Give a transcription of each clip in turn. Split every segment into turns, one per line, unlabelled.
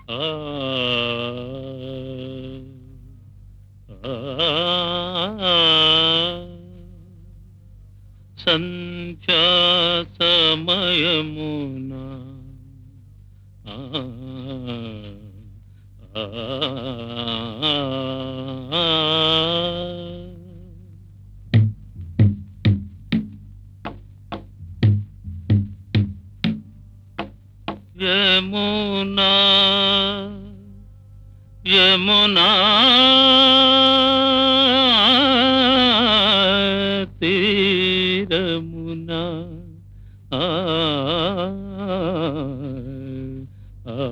ఆ సంధ్యా సమయమున ఆ యమునా యమునా తీరమున ఆ ఆ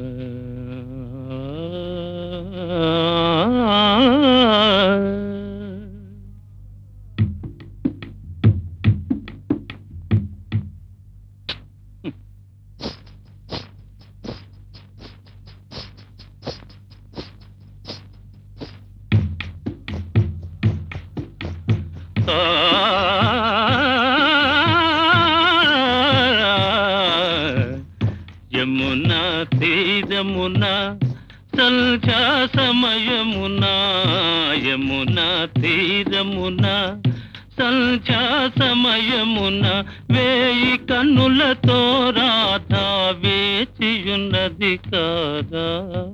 యమున తీరమున సంధ్యా సమయమున యమున తీరమున సంధ్యా సమయమున వేయి కన్నులతో రాధా వేచియున్నది కాదా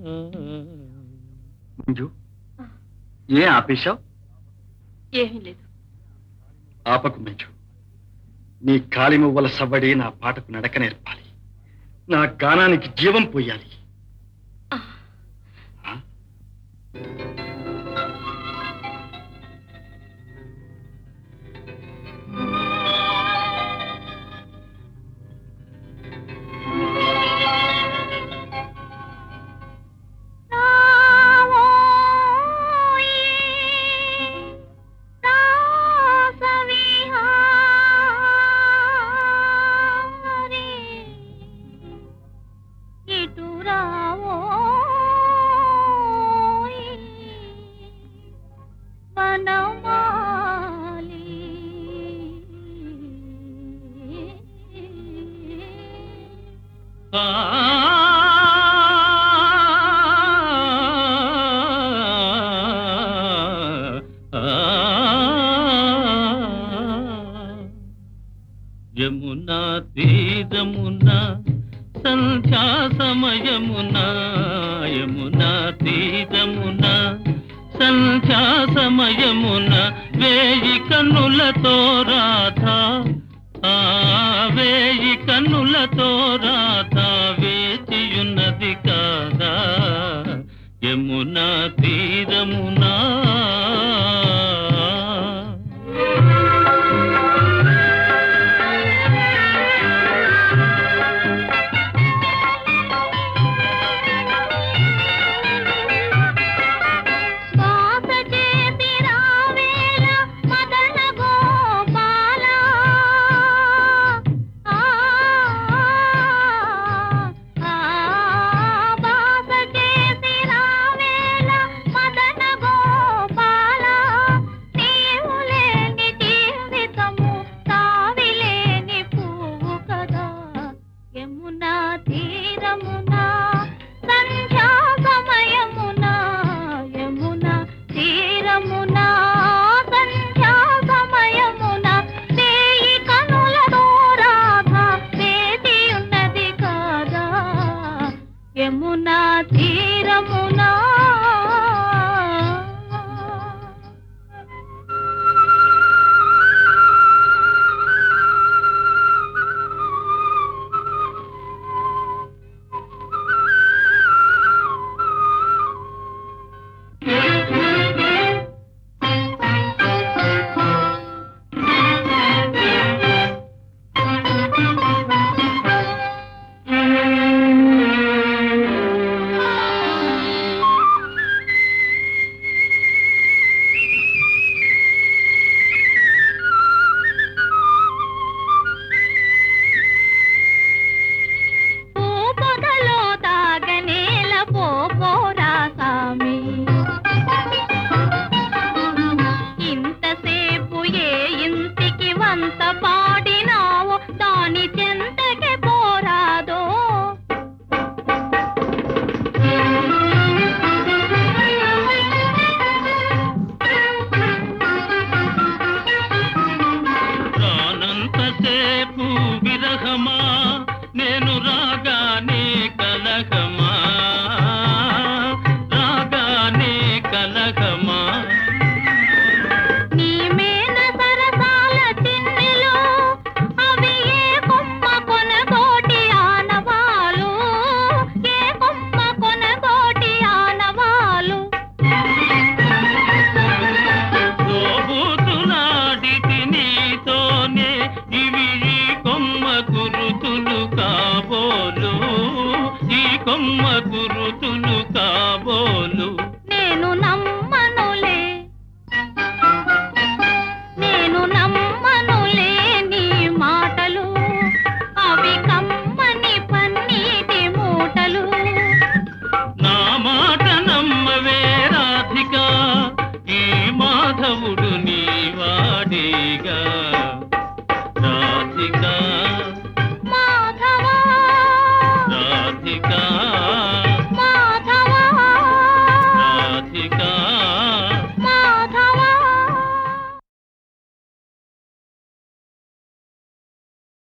మంజు ఏ ఆపేశావు
ఏమీ లేదు
ఆపకు మంజు నీ కాలి మువ్వల సవ్వడి నా పాటకు నడక నేర్పాలి నా గానానికి జీవం పోయాలి ఆ?
యమునా తీరమున సంధ్యా సమయమున యమునా తీరమున సంధ్యా సమయమున వేయి కన్నులతో రాధా ఆ వేయి కన్నులతో రాధా వేచియున్నది కాదా యమునా తీరమునా
శ్వాస చేసి రావేల మదన గోపాల ఆ ఆ బాస చేసి రావేల మదన గోపాల నీవు లేని జీవితము తావిలేని పువ్వు కదా యమునా తీరమున సంధ్యా సమయమున యమున తీరమున సంధ్యా సమయమున వేయి కనులతో రాధ వేది ఉన్నది కాదా యమునా తీరమున పొదలో తాగనేల పోపోరా సామి ఇంతసేపు ఏ ఇంటికి వంత పాడినావో దాని చెంతకి పోరాదో
ఎంతసేపు విరహమా